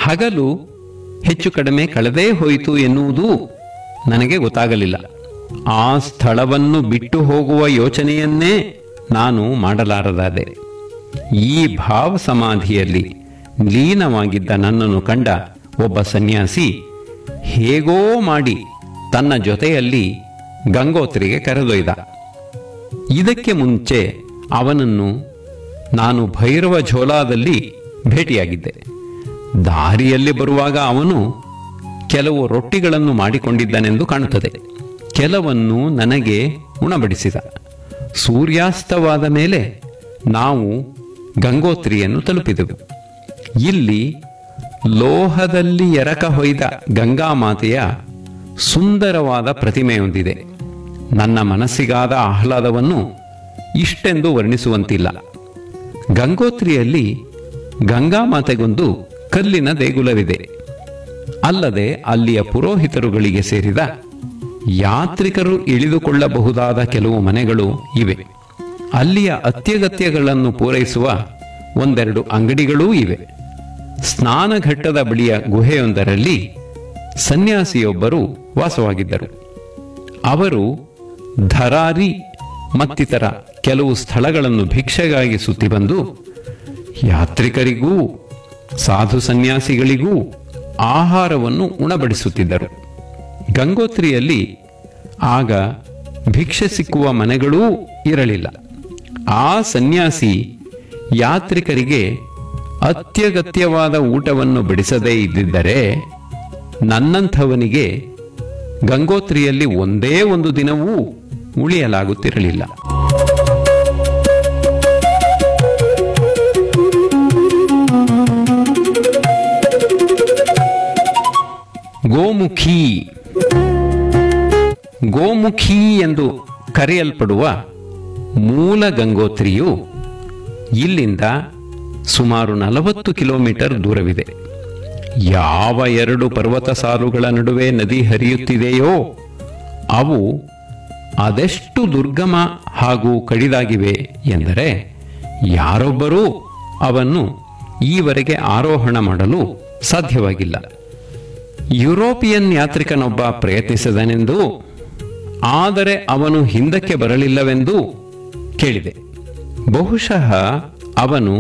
ಹಗಲು ಹೆಚ್ಚು ಕಡಿಮೆ ಕಳೆದೇ ಹೋಯಿತು ಎನ್ನುವುದು ನನಗೆ ಗೊತ್ತಾಗಲಿಲ್ಲ ಆ ಸ್ಥಳವನ್ನು ಬಿಟ್ಟು ಹೋಗುವ ಯೋಚನೆಯನ್ನೇ ನಾನು ಮಾಡಲಾರದಾದೆ ಈ ಭಾವ ಸಮಾಧಿಯಲ್ಲಿ ಲೀನವಾಗಿದ್ದ ನನ್ನನ್ನು ಕಂಡ ಒಬ್ಬ ಸನ್ಯಾಸಿ ಹೇಗೋ ಮಾಡಿ ತನ್ನ ಜೊತೆಯಲ್ಲಿ ಗಂಗೋತ್ರಿಗೆ ಕರೆದೊಯ್ದ ಇದಕ್ಕೆ ಮುಂಚೆ ಅವನನ್ನು ನಾನು ಭೈರವ ಝೋಲಾದಲ್ಲಿ ಭೇಟಿಯಾಗಿದ್ದೆ ದಾರಿಯಲ್ಲಿ ಬರುವಾಗ ಅವನು ಕೆಲವು ರೊಟ್ಟಿಗಳನ್ನು ಮಾಡಿಕೊಂಡಿದ್ದನೆಂದು ಕಾಣುತ್ತದೆ ಕೆಲವನ್ನು ನನಗೆ ಉಣಬಡಿಸಿದ ಸೂರ್ಯಾಸ್ತವಾದ ಮೇಲೆ ನಾವು ಗಂಗೋತ್ರಿಯನ್ನು ತಲುಪಿದೆವು ಇಲ್ಲಿ ಲೋಹದಲ್ಲಿ ಎರಕ ಹೊಯ್ದ ಗಂಗಾಮಾತೆಯ ಸುಂದರವಾದ ಪ್ರತಿಮೆಯೊಂದಿದೆ ನನ್ನ ಮನಸ್ಸಿಗಾದ ಆಹ್ಲಾದವನ್ನು ಇಷ್ಟೆಂದು ವರ್ಣಿಸುವಂತಿಲ್ಲ ಗಂಗೋತ್ರಿಯಲ್ಲಿ ಗಂಗಾಮಾತೆಗೊಂದು ಕಲ್ಲಿನ ದೇಗುಲವಿದೆ ಅಲ್ಲದೆ ಅಲ್ಲಿಯ ಪುರೋಹಿತರುಗಳಿಗೆ ಸೇರಿದ ಯಾತ್ರಿಕರು ಇಳಿದುಕೊಳ್ಳಬಹುದಾದ ಕೆಲವು ಮನೆಗಳು ಇವೆ ಅಲ್ಲಿಯ ಅತ್ಯಗತ್ಯಗಳನ್ನು ಪೂರೈಸುವ ಒಂದೆರಡು ಅಂಗಡಿಗಳೂ ಇವೆ ಸ್ನಾನಘಟ್ಟದ ಬಳಿಯ ಗುಹೆಯೊಂದರಲ್ಲಿ ಸನ್ಯಾಸಿಯೊಬ್ಬರು ವಾಸವಾಗಿದ್ದರು ಅವರು ಧರಾರಿ ಮತ್ತಿತರ ಕೆಲವು ಸ್ಥಳಗಳನ್ನು ಭಿಕ್ಷೆಗಾಗಿ ಸುತ್ತಿ ಬಂದು ಯಾತ್ರಿಕರಿಗೂ ಸಾಧು ಸನ್ಯಾಸಿಗಳಿಗೂ ಆಹಾರವನ್ನು ಉಣಬಡಿಸುತ್ತಿದ್ದರು ಗಂಗೋತ್ರಿಯಲ್ಲಿ ಆಗ ಭಿಕ್ಷೆ ಸಿಕ್ಕುವ ಮನೆಗಳೂ ಇರಲಿಲ್ಲ ಆ ಸನ್ಯಾಸಿ ಯಾತ್ರಿಕರಿಗೆ ಅತ್ಯಗತ್ಯವಾದ ಊಟವನ್ನು ಬಡಿಸದೇ ಇದ್ದಿದ್ದರೆ ನನ್ನಂಥವನಿಗೆ ಗಂಗೋತ್ರಿಯಲ್ಲಿ ಒಂದೇ ಒಂದು ದಿನವೂ ಉಳಿಯಲಾಗುತ್ತಿರಲಿಲ್ಲ ಗೋಮುಖಿ ಗೋಮುಖಿ ಎಂದು ಕರೆಯಲ್ಪಡುವ ಮೂಲ ಗಂಗೋತ್ರಿಯು ಇಲ್ಲಿಂದ ಸುಮಾರು ನಲವತ್ತು ಕಿಲೋಮೀಟರ್ ದೂರವಿದೆ ಯಾವ ಎರಡು ಪರ್ವತ ಸಾಲುಗಳ ನಡುವೆ ನದಿ ಹರಿಯುತ್ತಿದೆಯೋ ಅವು ಅದೆಷ್ಟು ದುರ್ಗಮ ಹಾಗೂ ಕಡಿದಾಗಿವೆ ಎಂದರೆ ಯಾರೊಬ್ಬರೂ ಅವನ್ನು ಈವರೆಗೆ ಆರೋಹಣ ಮಾಡಲು ಸಾಧ್ಯವಾಗಿಲ್ಲ ಯುರೋಪಿಯನ್ ಯಾತ್ರಿಕನೊಬ್ಬ ಪ್ರಯತ್ನಿಸಿದನೆಂದು ಆದರೆ ಅವನು ಹಿಂದಕ್ಕೆ ಬರಲಿಲ್ಲವೆಂದು ಕೇಳಿದೆ ಬಹುಶಃ ಅವನು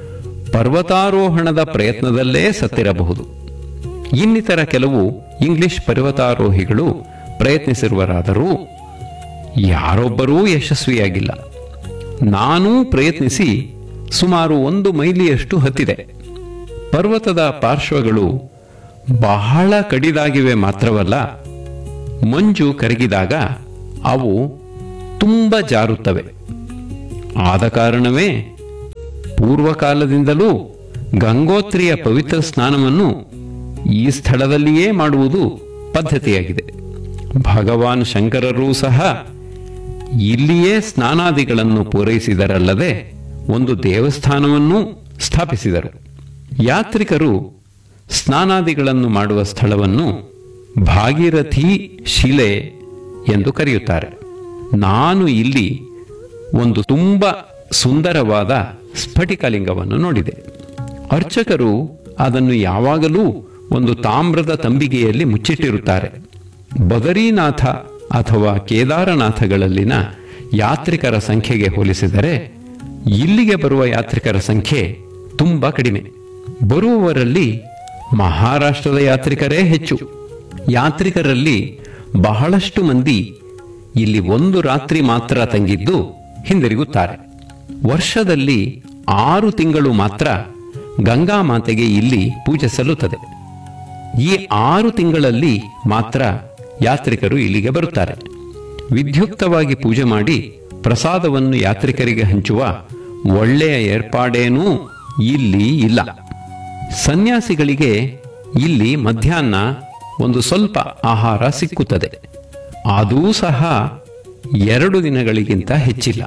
ಪರ್ವತಾರೋಹಣದ ಪ್ರಯತ್ನದಲ್ಲೇ ಸತ್ತಿರಬಹುದು ಇನ್ನಿತರ ಕೆಲವು ಇಂಗ್ಲಿಷ್ ಪರ್ವತಾರೋಹಿಗಳು ಪ್ರಯತ್ನಿಸಿರುವರಾದರೂ ಯಾರೊಬ್ಬರೂ ಯಶಸ್ವಿಯಾಗಿಲ್ಲ ನಾನೂ ಪ್ರಯತ್ನಿಸಿ ಸುಮಾರು ಒಂದು ಮೈಲಿಯಷ್ಟು ಹತ್ತಿದೆ ಪರ್ವತದ ಪಾರ್ಶ್ವಗಳು ಬಹಳ ಕಡಿದಾಗಿವೆ ಮಾತ್ರವಲ್ಲ ಮಂಜು ಕರಗಿದಾಗ ಅವು ತುಂಬ ಜಾರುತ್ತವೆ ಆದ ಕಾರಣವೇ ಪೂರ್ವಕಾಲದಿಂದಲೂ ಗಂಗೋತ್ರಿಯ ಪವಿತ್ರ ಸ್ನಾನವನ್ನು ಈ ಸ್ಥಳದಲ್ಲಿಯೇ ಮಾಡುವುದು ಪದ್ಧತಿಯಾಗಿದೆ ಭಗವಾನ್ ಶಂಕರರೂ ಸಹ ಇಲ್ಲಿಯೇ ಸ್ನಾನಾದಿಗಳನ್ನು ಪೂರೈಸಿದರಲ್ಲದೆ ಒಂದು ದೇವಸ್ಥಾನವನ್ನೂ ಸ್ಥಾಪಿಸಿದರು ಯಾತ್ರಿಕರು ಸ್ನಾನಾದಿಗಳನ್ನು ಮಾಡುವ ಸ್ಥಳವನ್ನು ಭಾಗೀರಥಿ ಶಿಲೆ ಎಂದು ಕರೆಯುತ್ತಾರೆ ನಾನು ಇಲ್ಲಿ ಒಂದು ತುಂಬ ಸುಂದರವಾದ ಸ್ಫಟಿಕಲಿಂಗವನ್ನು ನೋಡಿದೆ ಅರ್ಚಕರು ಅದನ್ನು ಯಾವಾಗಲೂ ಒಂದು ತಾಮ್ರದ ತಂಬಿಗೆಯಲ್ಲಿ ಮುಚ್ಚಿಟ್ಟಿರುತ್ತಾರೆ ಬದರೀನಾಥ ಅಥವಾ ಕೇದಾರನಾಥಗಳಲ್ಲಿನ ಯಾತ್ರಿಕರ ಸಂಖ್ಯೆಗೆ ಹೋಲಿಸಿದರೆ ಇಲ್ಲಿಗೆ ಬರುವ ಯಾತ್ರಿಕರ ಸಂಖ್ಯೆ ತುಂಬ ಕಡಿಮೆ ಬರುವವರಲ್ಲಿ ಮಹಾರಾಷ್ಟ್ರದ ಯಾತ್ರಿಕರೇ ಹೆಚ್ಚು ಯಾತ್ರಿಕರಲ್ಲಿ ಬಹಳಷ್ಟು ಮಂದಿ ಇಲ್ಲಿ ಒಂದು ರಾತ್ರಿ ಮಾತ್ರ ತಂಗಿದ್ದು ಹಿಂದಿರುಗುತ್ತಾರೆ ವರ್ಷದಲ್ಲಿ ಆರು ತಿಂಗಳು ಮಾತ್ರ ಗಂಗಾ ಮಾತೆಗೆ ಇಲ್ಲಿ ಪೂಜೆ ಸಲ್ಲುತ್ತದೆ ಈ ಆರು ತಿಂಗಳಲ್ಲಿ ಮಾತ್ರ ಯಾತ್ರಿಕರು ಇಲ್ಲಿಗೆ ಬರುತ್ತಾರೆ ವಿದ್ಯುಕ್ತವಾಗಿ ಪೂಜೆ ಮಾಡಿ ಪ್ರಸಾದವನ್ನು ಯಾತ್ರಿಕರಿಗೆ ಹಂಚುವ ಒಳ್ಳೆಯ ಏರ್ಪಾಡೇನೂ ಇಲ್ಲಿ ಇಲ್ಲ ಸನ್ಯಾಸಿಗಳಿಗೆ ಇಲ್ಲಿ ಮಧ್ಯಾಹ್ನ ಒಂದು ಸ್ವಲ್ಪ ಆಹಾರ ಸಿಕ್ಕುತ್ತದೆ ಅದೂ ಸಹ ಎರಡು ದಿನಗಳಿಗಿಂತ ಹೆಚ್ಚಿಲ್ಲ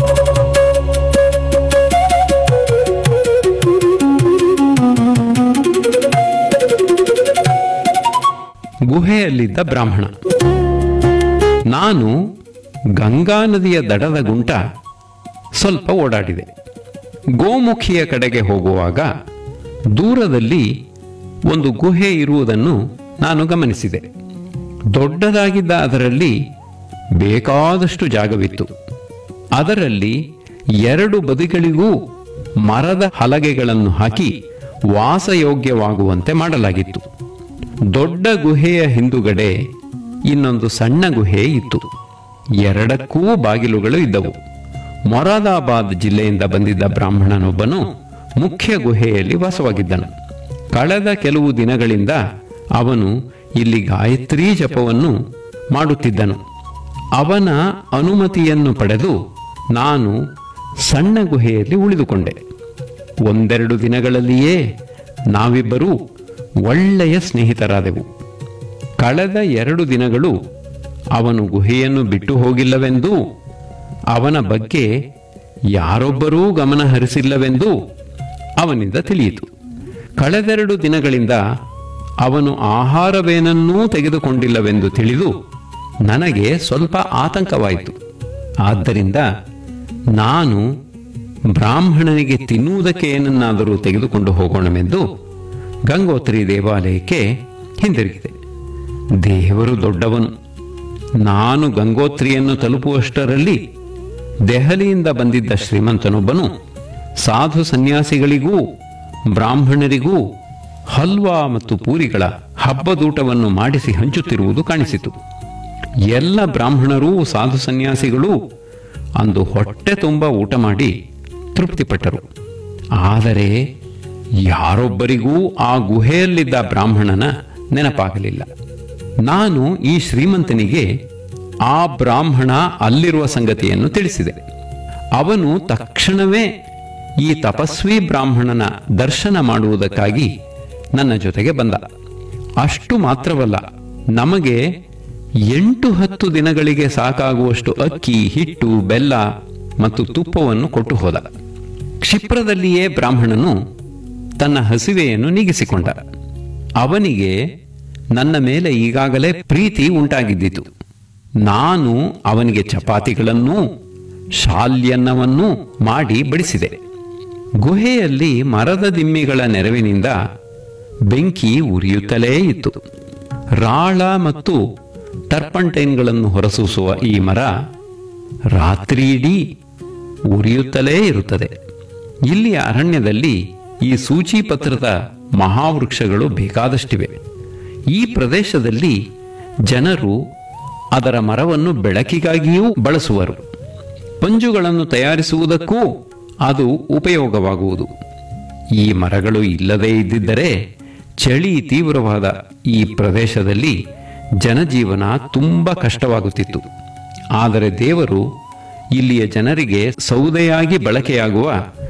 ಗುಹೆಯಲ್ಲಿದ್ದ ಬ್ರಾಹ್ಮಣ ನಾನು ಗಂಗಾ ನದಿಯ ದಡದ ಗುಂಟ ಸ್ವಲ್ಪ ಓಡಾಡಿದೆ ಗೋಮುಖಿಯ ಕಡೆಗೆ ಹೋಗುವಾಗ ದೂರದಲ್ಲಿ ಒಂದು ಗುಹೆ ಇರುವುದನ್ನು ನಾನು ಗಮನಿಸಿದೆ ದೊಡ್ಡದಾಗಿದ್ದ ಅದರಲ್ಲಿ ಬೇಕಾದಷ್ಟು ಜಾಗವಿತ್ತು ಅದರಲ್ಲಿ ಎರಡು ಬದಿಗಳಿಗೂ ಮರದ ಹಲಗೆಗಳನ್ನು ಹಾಕಿ ವಾಸಯೋಗ್ಯವಾಗುವಂತೆ ಮಾಡಲಾಗಿತ್ತು ದೊಡ್ಡ ಗುಹೆಯ ಹಿಂದುಗಡೆ ಇನ್ನೊಂದು ಸಣ್ಣ ಗುಹೆ ಇತ್ತು ಎರಡಕ್ಕೂ ಬಾಗಿಲುಗಳು ಇದ್ದವು ಮೊರಾದಾಬಾದ್ ಜಿಲ್ಲೆಯಿಂದ ಬಂದಿದ್ದ ಬ್ರಾಹ್ಮಣನೊಬ್ಬನು ಮುಖ್ಯ ಗುಹೆಯಲ್ಲಿ ವಾಸವಾಗಿದ್ದನು ಕಳೆದ ಕೆಲವು ದಿನಗಳಿಂದ ಅವನು ಇಲ್ಲಿ ಗಾಯತ್ರಿ ಜಪವನ್ನು ಮಾಡುತ್ತಿದ್ದನು ಅವನ ಅನುಮತಿಯನ್ನು ಪಡೆದು ನಾನು ಸಣ್ಣ ಗುಹೆಯಲ್ಲಿ ಉಳಿದುಕೊಂಡೆ ಒಂದೆರಡು ದಿನಗಳಲ್ಲಿಯೇ ನಾವಿಬ್ಬರೂ ಒಳ್ಳೆಯ ಸ್ನೇಹಿತರಾದೆವು ಕಳೆದ ಎರಡು ದಿನಗಳು ಅವನು ಗುಹೆಯನ್ನು ಬಿಟ್ಟು ಹೋಗಿಲ್ಲವೆಂದೂ ಅವನ ಬಗ್ಗೆ ಯಾರೊಬ್ಬರೂ ಗಮನ ಹರಿಸಿಲ್ಲವೆಂದು ಅವನಿಂದ ತಿಳಿಯಿತು ಕಳೆದೆರಡು ದಿನಗಳಿಂದ ಅವನು ಆಹಾರವೇನನ್ನೂ ತೆಗೆದುಕೊಂಡಿಲ್ಲವೆಂದು ತಿಳಿದು ನನಗೆ ಸ್ವಲ್ಪ ಆತಂಕವಾಯಿತು ಆದ್ದರಿಂದ ನಾನು ಬ್ರಾಹ್ಮಣನಿಗೆ ತಿನ್ನುವುದಕ್ಕೆ ಏನನ್ನಾದರೂ ತೆಗೆದುಕೊಂಡು ಹೋಗೋಣವೆಂದು ಗಂಗೋತ್ರಿ ದೇವಾಲಯಕ್ಕೆ ಹಿಂದಿರುಗಿದೆ ದೇವರು ದೊಡ್ಡವನು ನಾನು ಗಂಗೋತ್ರಿಯನ್ನು ತಲುಪುವಷ್ಟರಲ್ಲಿ ದೆಹಲಿಯಿಂದ ಬಂದಿದ್ದ ಶ್ರೀಮಂತನೊಬ್ಬನು ಸಾಧು ಸನ್ಯಾಸಿಗಳಿಗೂ ಬ್ರಾಹ್ಮಣರಿಗೂ ಹಲ್ವಾ ಮತ್ತು ಪೂರಿಗಳ ಹಬ್ಬದೂಟವನ್ನು ಮಾಡಿಸಿ ಹಂಚುತ್ತಿರುವುದು ಕಾಣಿಸಿತು ಎಲ್ಲ ಬ್ರಾಹ್ಮಣರೂ ಸಾಧು ಸನ್ಯಾಸಿಗಳು ಅಂದು ಹೊಟ್ಟೆ ತುಂಬ ಊಟ ಮಾಡಿ ತೃಪ್ತಿಪಟ್ಟರು ಆದರೆ ಯಾರೊಬ್ಬರಿಗೂ ಆ ಗುಹೆಯಲ್ಲಿದ್ದ ಬ್ರಾಹ್ಮಣನ ನೆನಪಾಗಲಿಲ್ಲ ನಾನು ಈ ಶ್ರೀಮಂತನಿಗೆ ಆ ಬ್ರಾಹ್ಮಣ ಅಲ್ಲಿರುವ ಸಂಗತಿಯನ್ನು ತಿಳಿಸಿದೆ ಅವನು ತಕ್ಷಣವೇ ಈ ತಪಸ್ವಿ ಬ್ರಾಹ್ಮಣನ ದರ್ಶನ ಮಾಡುವುದಕ್ಕಾಗಿ ನನ್ನ ಜೊತೆಗೆ ಬಂದ ಅಷ್ಟು ಮಾತ್ರವಲ್ಲ ನಮಗೆ ಎಂಟು ಹತ್ತು ದಿನಗಳಿಗೆ ಸಾಕಾಗುವಷ್ಟು ಅಕ್ಕಿ ಹಿಟ್ಟು ಬೆಲ್ಲ ಮತ್ತು ತುಪ್ಪವನ್ನು ಕೊಟ್ಟು ಹೋದ ಕ್ಷಿಪ್ರದಲ್ಲಿಯೇ ಬ್ರಾಹ್ಮಣನು ತನ್ನ ಹಸಿವೆಯನ್ನು ನೀಗಿಸಿಕೊಂಡ ಅವನಿಗೆ ನನ್ನ ಮೇಲೆ ಈಗಾಗಲೇ ಪ್ರೀತಿ ಉಂಟಾಗಿದ್ದಿತು ನಾನು ಅವನಿಗೆ ಚಪಾತಿಗಳನ್ನೂ ಶಾಲ್ಯನ್ನವನ್ನೂ ಮಾಡಿ ಬಡಿಸಿದೆ ಗುಹೆಯಲ್ಲಿ ಮರದ ದಿಮ್ಮಿಗಳ ನೆರವಿನಿಂದ ಬೆಂಕಿ ಉರಿಯುತ್ತಲೇ ಇತ್ತು ರಾಳ ಮತ್ತು ಟರ್ಪಂಟೈನ್ಗಳನ್ನು ಹೊರಸೂಸುವ ಈ ಮರ ರಾತ್ರಿಯಿಡೀ ಉರಿಯುತ್ತಲೇ ಇರುತ್ತದೆ ಇಲ್ಲಿಯ ಅರಣ್ಯದಲ್ಲಿ ಈ ಸೂಚಿ ಪತ್ರದ ಮಹಾವೃಕ್ಷಗಳು ಬೇಕಾದಷ್ಟಿವೆ ಈ ಪ್ರದೇಶದಲ್ಲಿ ಜನರು ಅದರ ಮರವನ್ನು ಬೆಳಕಿಗಾಗಿಯೂ ಬಳಸುವರು ಪಂಜುಗಳನ್ನು ತಯಾರಿಸುವುದಕ್ಕೂ ಅದು ಉಪಯೋಗವಾಗುವುದು ಈ ಮರಗಳು ಇಲ್ಲದೇ ಇದ್ದಿದ್ದರೆ ಚಳಿ ತೀವ್ರವಾದ ಈ ಪ್ರದೇಶದಲ್ಲಿ ಜನಜೀವನ ತುಂಬ ಕಷ್ಟವಾಗುತ್ತಿತ್ತು ಆದರೆ ದೇವರು ಇಲ್ಲಿಯ ಜನರಿಗೆ ಸೌದೆಯಾಗಿ ಬಳಕೆಯಾಗುವ